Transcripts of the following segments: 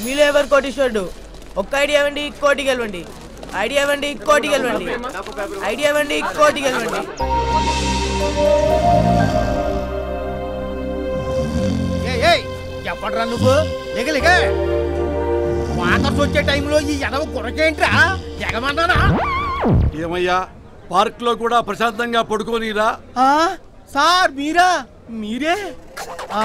మీలో ఎవరు కోటీశ్వరుడు ఒక్క ఐడియా ఇవ్వండి కోటి గెలవండి ఐడియా ఇవ్వండి కోటి గెలవండి ఐడియా ఇవ్వండి కోటి గెలవండి చెప్పడరా నువ్వు దిగలిగ వాటర్స్ వచ్చే టైంలో ఈ ఎదవ కొరకేంట్రా ఎగమన్నానా ఏమయ్యా పార్క్ లో కూడా ప్రశాంతంగా పడుకోనిరా ఆ, సార్ మీరా మీరే ఆ?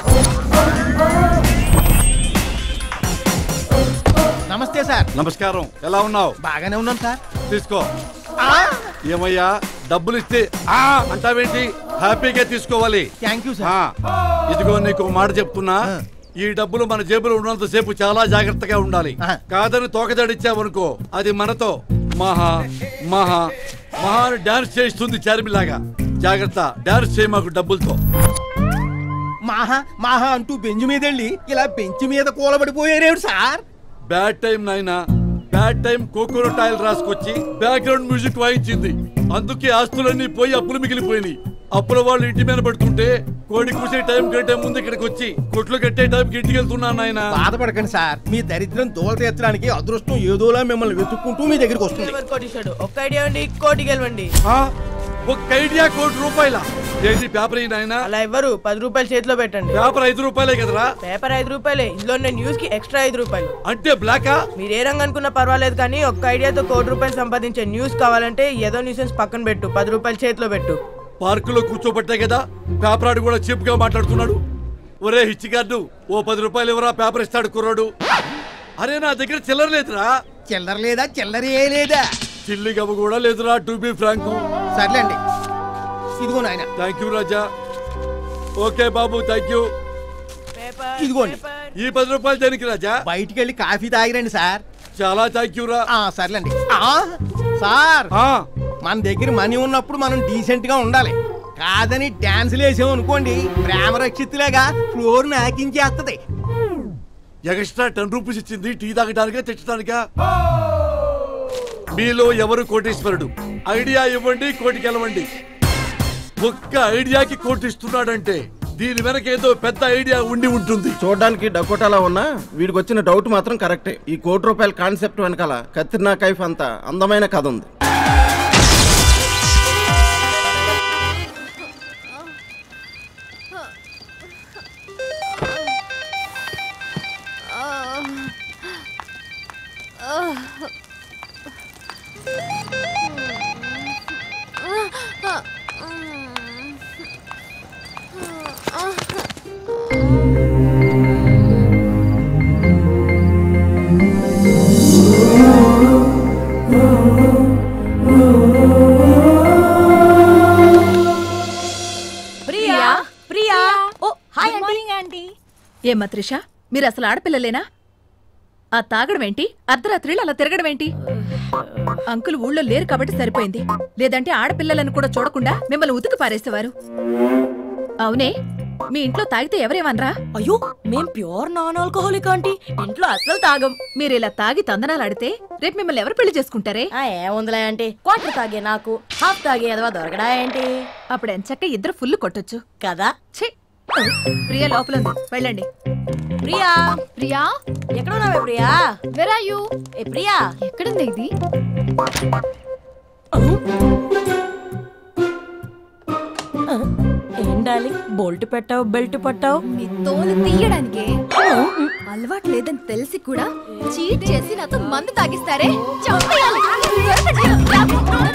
నమస్తే సార్ నమస్కారం ఎలా ఉన్నావు బాగానే ఉన్నాను సార్ తీసుకో ఆ, ఏమయ్యా డబ్బులు ఇస్తే ఆ అంటావేంటి హ్యాపీగా తీసుకోవాలి థ్యాంక్ యూ ఆ, సార్ ఇదిగో నీకు ఒక మాట చెప్తున్నా ఆ. ఈ డబ్బులు మన జేబులో ఉన్నంత సేపు చాలా జాగ్రత్తగా ఉండాలి ఆ. కాదని తోకదడిచ్చావనుకో అది మనతో మహా మహా మహా అని డాన్స్ చేస్తుంది చార్మిలాగా జాగ్రత్త డాన్స్ చేయి మాకు డబ్బులతో మాహా మాహా అంటూ బెంచ్ మీద వెళ్ళి ఇలా బెంచ్ మీద కూలబడిపోయారేడు సార్ బ్యాడ్ టైం నాయనా బ్యాడ్ టైం కోకోనట్ ఆయిల్ రాసుకొచ్చి బ్యాక్గ్రౌండ్ మ్యూజిక్ వాయించింది అందుకే ఆస్తులన్నీ పోయి అప్పులు మిగిలిపోయినాయి అప్పుల వాళ్ళు ఇంటి మీద పడుతుంటే కోడి కూసే టైం కంటే ముందు ఇక్కడికి వచ్చి కొట్లు కట్టే టైంకి ఇంటికి వెళ్తున్నాను నాయనా బాధపడకండి సార్ మీ దరిద్రం దూల తీర్చడానికి అదృష్టం ఏదోలా మిమ్మల్ని వెతుక్కుంటూ మీ దగ్గరికి వస్తుంది ఎవరు కోటీశ్వరుడు ఒక్క ఐడియా ఇవ్వండి కోటి గెలవండి ఆ? ఒక ఐడియా కోటి రూపాయల చేసి పేపర్ ఈ నాయనా అలా ఇవ్వరు పది రూపాయలు చేతిలో పెట్టండి పేపర్ ఐదు రూపాయలే కదరా పేపర్ ఐదు రూపాయలే ఇందులో ఉన్న న్యూస్ కి ఎక్స్ట్రా ఐదు రూపాయలు అంటే బ్లాకా మీరు ఏ రంగు అనుకున్నా పర్వాలేదు కానీ ఒక్క ఐడియాతో కోటి రూపాయలు సంపాదించే న్యూస్ కావాలంటే ఏదో న్యూసెన్స్ పక్కన పెట్టు పది రూపాయలు చేతిలో పెట్టు పార్కులో కూర్చోబట్టే కదా పేపర్ ఆడు కూడా చీప్ గా మాట్లాడుతున్నాడు ఒరే హిచ్చిగాడు ఓ పది రూపాయలు ఎవరా పేపర్ ఇస్తాడు కుర్రాడు అరే నా దగ్గర చిల్లర లేదురా చిల్లర లేదా చిల్లరే లేదా చిల్లి గవ్వ కూడా లేదురా టు బి ఫ్రాంక్ సర్లేండి ఇదిగో నాయన థ్యాంక్ యూ రాజా ఓకే బాబు థ్యాంక్ యూ పేపర్ ఇదిగోండి. పేపర్. ఈ పది రూపాయలు దేనికి రాజా బయటికి వెళ్ళి కాఫీ తాగిరండి సార్ చాలా థ్యాంక్ యూ రా ఆ సర్లేండి ఆ, సార్ ఆ, మన దగ్గర మనీ ఉన్నప్పుడు మనం డీసెంట్ గా ఉండాలి కాదని డాన్సులు వేసాం అనుకోండి ప్రేమ రక్షితులేగా ఫ్లోర్ నాకించేస్తది ఎక్స్ట్రా టెన్ రూపీస్ ఇచ్చింది టీ తాగడానికా తెచ్చడానికా మీలో ఎవరు కోటేశ్వరుడు ఐడియా ఇవ్వండి కోటి గెలవండి ఒక్క ఐడియాకి కోటి ఇస్తున్నాడంటే దీని వెనక ఏదో పెద్ద ఐడియా ఉండి ఉంటుంది చూడడానికి డకోటాలా ఉన్నా వీడికి వచ్చిన డౌట్ మాత్రం కరెక్టే ఈ కోటి రూపాయల కాన్సెప్ట్ వెనకాల కత్రినా కైఫ్ అంత అందమైన కథ ఉంది ప్రియా ప్రియా ఓ హాయ్ మార్నింగ్ ఆంటీ ఏమ్మా త్రిష మీరు అసలు ఆడపిల్లలేనా ఆ తాగడం ఏంటి అర్ధరాత్రిళ్ళు అలా తిరగడం ఏంటి అంకుల్ ఊళ్ళో లేరు కాబట్టి సరిపోయింది లేదంటే ఆడపిల్లలను కూడా చూడకుండా మిమ్మల్ని ఉతికి పారేసేవారు అవునే మీ ఇంట్లో తాగితే ఎవరేమనరా అయ్యో మేం ప్యూర్ నాన్ ఆల్కహాలిక్ ఆంటీ ఇంట్లో అసలు తాగం మీరు ఇలా తాగి తందనాలాడితే రేపు మిమ్మల్ని ఎవరు పెళ్లి చేసుకుంటారే ఆ, ఏముందిలే ఆంటీ క్వార్టర్ తాగే నాకు హాఫ్ తాగే ఎదవా దొరకడా ఏంటి అప్పుడు ఎంచక్క ఇద్దరు ఫుల్ కొట్టొచ్చు కదా ఛీ ప్రియ లోపల ఉంది వెళ్ళండి ప్రియా ప్రియా ఎక్కడ ఉన్నావే ప్రియా వెర్ ఆర్ యు ఏ ప్రియా ఎక్కడుంది ఇది ఏం డార్లింగ్ బోల్ట్ పెట్టావు బెల్ట్ పట్టావు నీ తోలు తీయడానికే అలవాటు లేదని తెలిసి కూడా చీట్ చేసి నాతో మందు తాగిస్తారే చంపేయాలి. దొరకండి.